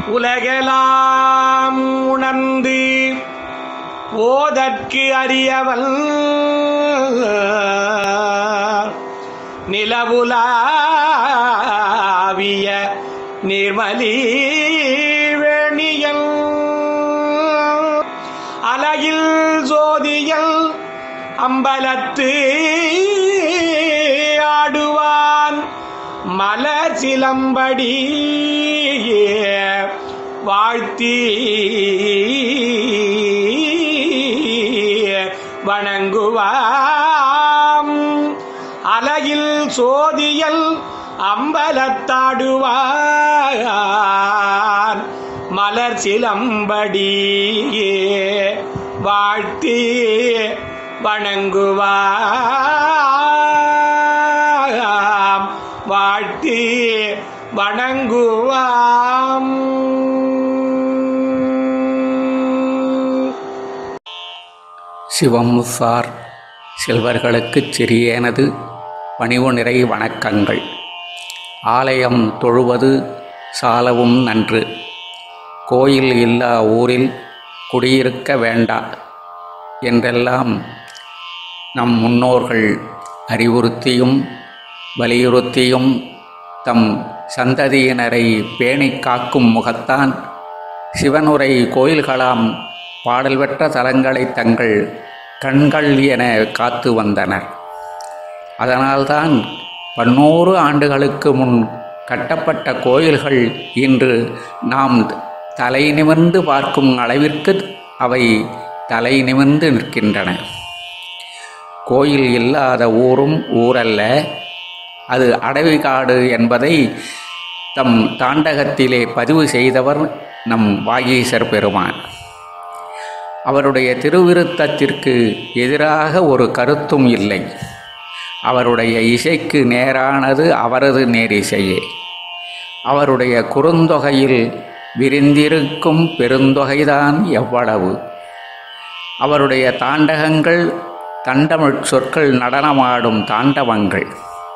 உலகெலாம் உணர்ந்து ஓதற்கு அறியவன் நிலவுலாவிய நிர்மலி வேணியல் அலையில் ஜோதியல் அம்பலத்து ஆடுவான் மலர் சிலம்படி வாழ்த்தி வணங்குவாம் அலையில் சோதியல் அம்பலத்தாடுவான் மலர் சிலம்படி வாழ்த்தி வணங்குவாம் வாழ்த்தி வணங்குவாம் சிவம் சார் செல்வர்களுக்குச் சிறியனது பணிவு நிறை வணக்கங்கள் ஆலயம் தொழுவது சாலவும் நன்று கோயில் இல்லா ஊரில் குடியிருக்க வேண்டா என்றெல்லாம் நம் முன்னோர்கள் அறிவுறுத்தியும் வலியுறுத்தியும் தம் சந்ததியினரை பேணிக் காக்கும் முகத்தான் சிவனுரை கோயில்களாம் பாடல் பெற்ற தலங்களை தங்கள் கண்கள் என காத்து வந்தனர் அதனால்தான் பன்னூறு ஆண்டுகளுக்கு முன் கட்டப்பட்ட கோயில்கள் இன்று நாம் தலை நிமிர்ந்து பார்க்கும் அளவிற்கு அவை தலை நிமிர்ந்து நிற்கின்றன கோயில் இல்லாத ஊரும் ஊரல்ல அது அடவிகாடு என்பதை தம் தாண்டகத்திலே பதிவு செய்தவர் நம் வாகீசர் பெருமான் அவருடைய திருவிருத்தத்திற்கு எதிராக ஒரு கருத்தும் இல்லை அவருடைய இசைக்கு நேரானது அவரது நேரிசையே அவருடைய குறுந்தொகையில் விரிந்திருக்கும் பெருந்தொகைதான் எவ்வளவு அவருடைய தாண்டகங்கள் தண்டமிழ் சொற்கள் நடனமாடும் தாண்டவங்கள்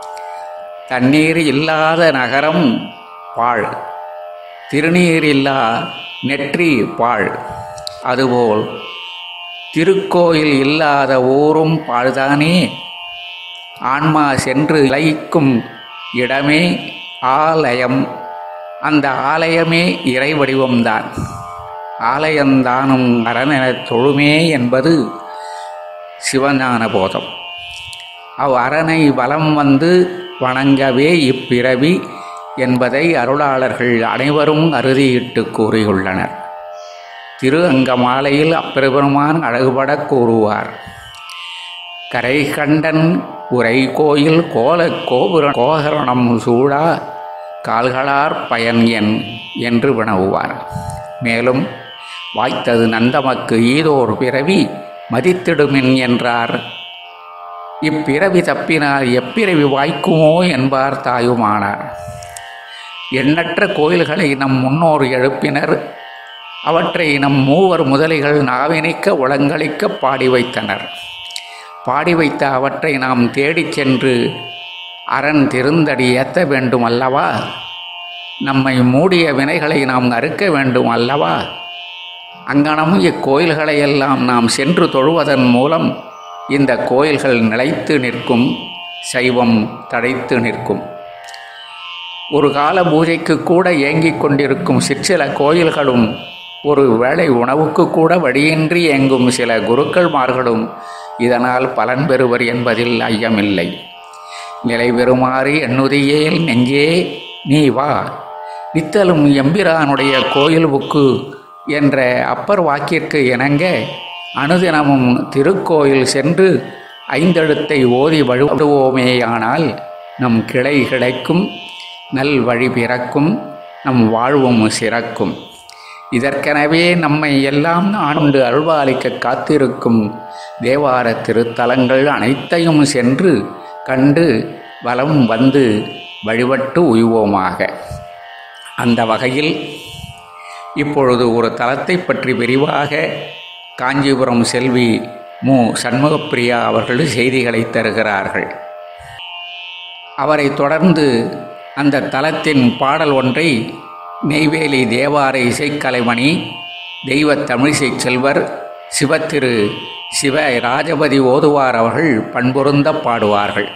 தண்ணீர் இல்லாத நகரம் பாழ் திருநீர் இல்லா நெற்றி பாழ் அதுபோல் திருக்கோயில் இல்லாத ஊரும் பாழ்தானே ஆன்மா சென்று லயிக்கும் இடமே ஆலயம் அந்த ஆலயமே இறை வடிவம்தான் ஆலயந்தானும் அரணெனத் தொழுமே என்பது சிவஞான போதம் அவ் அரணை வலம் வந்து வணங்கவே இப்பிறவி என்பதை அருளாளர்கள் அனைவரும் அறுதியிட்டு கூறியுள்ளனர் திரு அங்கமாலையில் அப்பெருமான் அழகுபடக் கூறுவார் கரை கண்டன் உரை கோயில் கோல கோபுர கோகரணம் சூழா கால்களார் பயன் என் என்று வினவுவார் மேலும் வாய்த்தது நந்தமக்கு ஈதோர் பிறவி மதித்திடுமின் என்றார் இப்பிறவி தப்பினால் எப்பிறவி வாய்க்குமோ என்பார் தாயுமானார் எண்ணற்ற கோயில்களை நம் முன்னோர் எழுப்பினர் அவற்றை நம் மூவர் முதலிகள் நாவினிக்க உளங்களிக்க பாடி வைத்தனர் பாடி வைத்த அவற்றை நாம் தேடிச் சென்று அரண் திருந்தடி ஏத்த வேண்டும் அல்லவா நம்மை மூடிய வினைகளை நாம் அறுக்க வேண்டும் அல்லவா அங்கனம் இக்கோயில்களையெல்லாம் நாம் சென்று தொழுவதன் மூலம் இந்த கோயில்கள் நிலைத்து நிற்கும் சைவம் தடைத்து நிற்கும் ஒரு கால பூஜைக்கு கூட ஏங்கிக் கொண்டிருக்கும் சிற்சில கோயில்களும் ஒரு வேளை உணவுக்கு கூட வழியின்றி இயங்கும் சில குருக்கள்மார்களும் இதனால் பலன் பெறுவர் என்பதில் ஐயமில்லை நிலை பெறுமாறு எண்ணுதியேல் நெஞ்சே நீ வா நித்தலும் எம்பிரானுடைய கோயில் புக்கு என்ற அப்பர் வாக்கிற்கு இணங்க அனுதினமும் திருக்கோயில் சென்று ஐந்தெழுத்தை ஓதி வழிபடுவோமேயானால் நம் கிளை கிடைக்கும் நல் வழி பிறக்கும் நம் வாழ்வும் சிறக்கும் இதற்கெனவே நம்மை எல்லாம் ஆண்டு அருள்பாலிக்க காத்திருக்கும் தேவார திருத்தலங்கள் அனைத்தையும் சென்று கண்டு வலம் வந்து வழிபட்டு உய்வோமாக அந்த வகையில் இப்பொழுது ஒரு தலத்தை பற்றி விரிவாக காஞ்சிபுரம் செல்வி மு சண்முகப்பிரியா அவர்கள் செய்திகளை தருகிறார்கள் அவரை தொடர்ந்து அந்த தலத்தின் பாடல் ஒன்றை நெய்வேலி தேவார இசைக்கலைமணி தெய்வ தமிழிசை செல்வர் சிவத்திரு சிவ ராஜபதி ஓதுவார் அவர்கள் பண்பொருந்த பாடுவார்கள்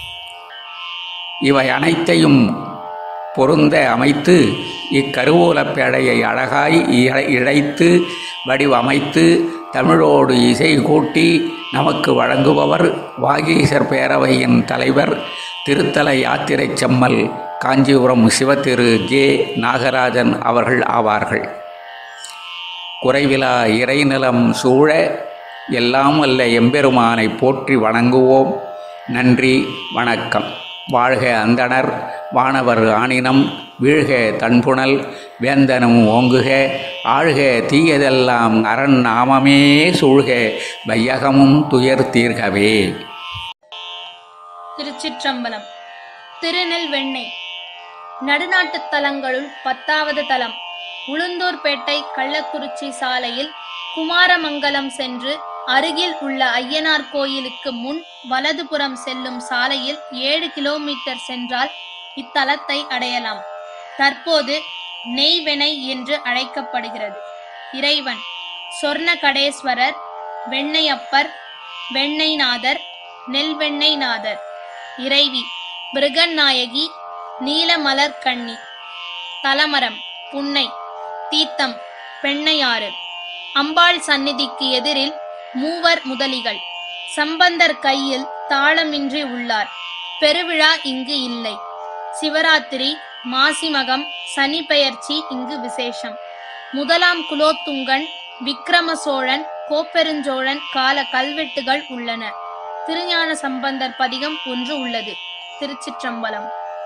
இவை அனைத்தையும் பொருந்த அமைத்து இக்கருவூலப் பேழையை அழகாய் இழை- இழைத்து வடிவமைத்து தமிழோடு இசை கூட்டி நமக்கு வழங்குபவர் வாகீசர் பேரவையின் தலைவர் திருத்தல யாத்திரை செம்மல் காஞ்சிபுரம் சிவத்திரு ஜே நாகராஜன் அவர்கள் ஆவார்கள் குறைவிலா இறைநிலம் சூழ எல்லாம் வல்ல எம்பெருமானை போற்றி வணங்குவோம் நன்றி வணக்கம் வாழ்க அந்தணர் வானவர் ஆணினம் வீழ்க தன்புணல் வேந்தனும் ஓங்குக ஆழ்க தீயதெல்லாம் அரண் நாமமே சூழ்க வையகமும் துயர் தீர்கவே திருச்சிற்றம்பலம் திருநெல்வேண்ணெய் நடுநாட்டுத் தலங்களுள் பத்தாவது தலம் உளுந்தூர்பேட்டை கள்ளக்குறிச்சி சாலையில் குமாரமங்கலம் சென்று அருகில் உள்ள ஐயனார் கோயிலுக்கு முன் வலதுபுறம் செல்லும் சாலையில் ஏழு கிலோமீட்டர் சென்றால் இத்தலத்தை அடையலாம் தற்போது நெய்வெனை என்று அழைக்கப்படுகிறது இறைவன் சொர்ணகடேஸ்வரர் வெண்ணையப்பர் வெண்ணைநாதர் நெல்வெண்ணைநாதர் இறைவி பிருகநாயகி நீலமலர் கண்ணி தலமரம் புன்னை தீத்தம் பெண்ணையாறு அம்பாள் சந்நிதிக்கு எதிரில் மூவர் முதலிகள் சம்பந்தர் கையில் தாளமின்றி உள்ளார் பெருவிழா இங்கு இல்லை சிவராத்திரி மாசிமகம் சனி பெயர்ச்சி இங்கு விசேஷம் முதலாம் குலோத்துங்கன் விக்கிரம சோழன் கோப்பெருஞ்சோழன் கால கல்வெட்டுகள் உள்ளன திருஞான சம்பந்தர் பதிகம் ஒன்று உள்ளது திருச்சிற்றம்பலம்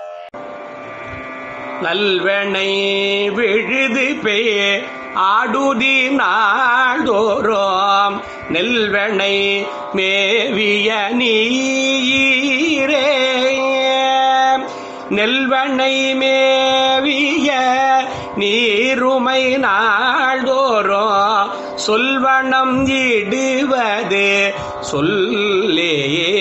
நல்வெண்ணை விழுது பே ஆடுதி நாள்தோறும் நெல்வெண்ணை மேவிய நீரே நெல்வெண்ணை மேவிய நீருமை நாள்தோறும் சொல்வனம் இடுவது சொல்லே